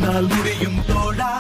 உன்னால் முடியும் தோழா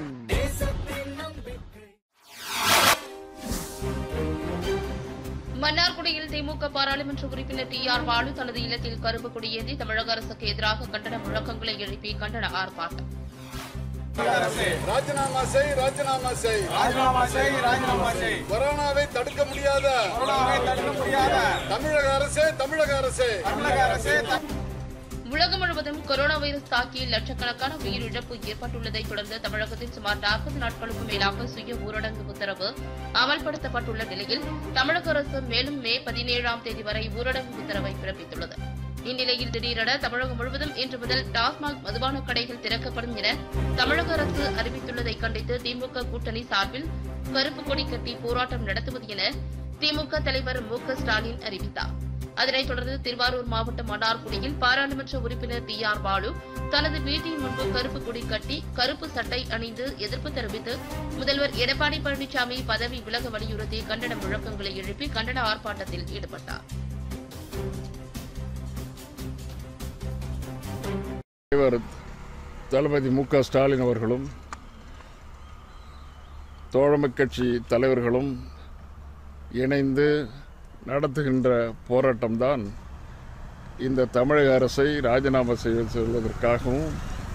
மன்னார்குடியில் திமுக பாராளுமன்ற உறுப்பினர் டி ஆர் பாலு தனது இல்லத்தில் கருப்பு கொடியேந்தி தமிழக அரசுக்கு எதிராக கண்டன முழக்கங்களை எழுப்பி கண்டன ஆர்ப்பாட்டம் ராஜினாமா செய் ராஜினாமா செய் ராஜினாமா செய் ராஜினாமா செய் கொரோனாவை தடுக்க முடியாத கொரோனாவை தடுக்க முடியாத தமிழக அரசே தமிழக அரசே தமிழக அரசே த- உலகம் முழுவதும் கொரோனா வைரஸ் தாக்கி லட்சக்கணக்கான உயிரிழப்பு ஏற்பட்டுள்ளதை தொடர்ந்து தமிழகத்தில் சுமார் நாற்பது நாட்களுக்கும் மேலாக சுய ஊரடங்கு உத்தரவு அமல்படுத்தப்பட்டுள்ள நிலையில் தமிழக அரசு மேலும் மே பதினேழாம் தேதி வரை ஊரடங்கு உத்தரவை பிறப்பித்துள்ளது இந்நிலையில் திடீரென தமிழகம் முழுவதும் இன்று முதல் டாஸ்மாக் மதுபான கடைகள் திறக்கப்படும் என தமிழக அரசு அறிவித்துள்ளதை கண்டித்து திமுக கூட்டணி சார்பில் கருப்பு கொடி கட்டி போராட்டம் நடத்துவது என திமுக தலைவர் மு க ஸ்டாலின் அறிவித்தார் அதனைத் தொடர்ந்து திருவாரூர் மாவட்டம் மன்னார்குடியில் பாராளுமன்ற உறுப்பினர் டி ஆர் பாலு தனது வீட்டின் முன்பு கருப்பு கொடி கட்டி கருப்பு சட்டை அணிந்து எதிர்ப்பு தெரிவித்து முதல்வர் எடப்பாடி பழனிசாமி பதவி விலக வலியுறுத்தி கண்டன முழக்கங்களை எழுப்பி கண்டன ஆர்ப்பாட்டத்தில் ஈடுபட்டார் தலைவர் தளபதி மு க ஸ்டாலின் அவர்களும் தோழமை கட்சி தலைவர்களும் இணைந்து நடத்துகின்ற போராட்டம்தான் இந்த தமிழக அரசை ராஜினாமா செய்ய சொல்வதற்காகவும்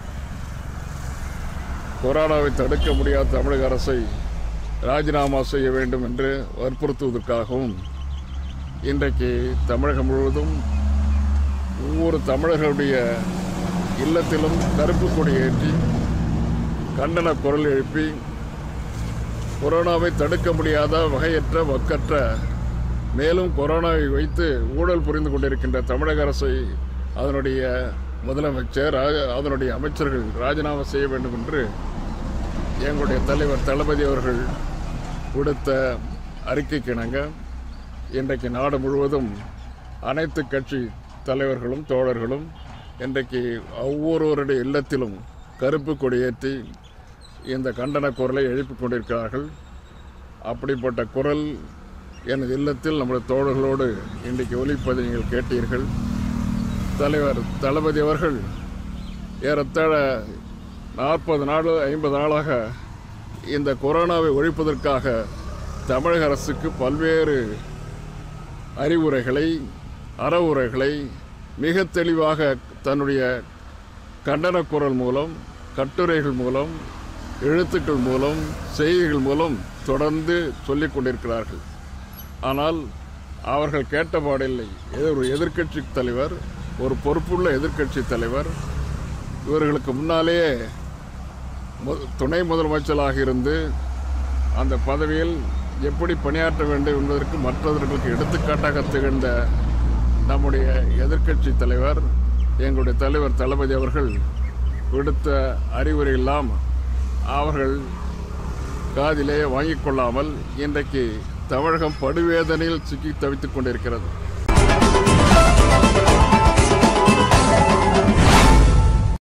கொரோனாவை தடுக்க முடியாத தமிழக அரசை ராஜினாமா செய்ய வேண்டும் என்று வற்புறுத்துவதற்காகவும் இன்றைக்கு தமிழகம் முழுவதும் ஒவ்வொரு தமிழர்களுடைய இல்லத்திலும் கருப்பு கொடி ஏற்றி கண்டன குரல் எழுப்பி கொரோனாவை தடுக்க முடியாத வகையற்ற வக்கற்ற மேலும் கொரோனாவை வைத்து ஊழல் புரிந்து கொண்டிருக்கின்ற தமிழக அரசை அதனுடைய முதலமைச்சர் ரா- அதனுடைய அமைச்சர்கள் ராஜினாமா செய்ய வேண்டும் என்று எங்களுடைய தலைவர் தளபதி அவர்கள் விடுத்த அறிக்கைக்கு இணங்க இன்றைக்கு நாடு முழுவதும் அனைத்து கட்சி தலைவர்களும் தோழர்களும் இன்றைக்கு ஒவ்வொருவருடைய இல்லத்திலும் கருப்பு கொடியேற்றி இந்த கண்டன குரலை எழுப்பிக் கொண்டிருக்கிறார்கள் அப்படிப்பட்ட குரல் எனது இல்லத்தில் நம்முடைய தோழர்களோடு இன்றைக்கு ஒலிப்பதை நீங்கள் கேட்டீர்கள் தலைவர் தளபதி அவர்கள் ஏறத்தாழ நாற்பது நாள் ஐம்பது நாளாக இந்த கொரோனாவை ஒழிப்பதற்காக தமிழக அரசுக்கு பல்வேறு அறிவுரைகளை அறவுரைகளை மிக தெளிவாக தன்னுடைய கண்டன குரல் மூலம் கட்டுரைகள் மூலம் எழுத்துக்கள் மூலம் செய்திகள் மூலம் தொடர்ந்து சொல்லிக் கொண்டிருக்கிறார்கள் ஆனால் அவர்கள் கேட்டபாடில்லை எதிர் ஒரு எதிர்க்கட்சி தலைவர் ஒரு பொறுப்புள்ள எதிர்க்கட்சி தலைவர் இவர்களுக்கு முன்னாலேயே மு- துணை முதலமைச்சராக இருந்து அந்த பதவியில் எப்படி பணியாற்ற வேண்டும் என்பதற்கு மற்றவர்களுக்கு எடுத்துக்காட்டாக திகழ்ந்த நம்முடைய எதிர்க்கட்சி தலைவர் எங்களுடைய தலைவர் தளபதி அவர்கள் விடுத்த அறிவுரை எல்லாம் அவர்கள் காதிலே வாங்கிக் கொள்ளாமல் இன்றைக்கு தமிழகம் படுவேதனையில் சிக்கி தவித்துக் கொண்டிருக்கிறது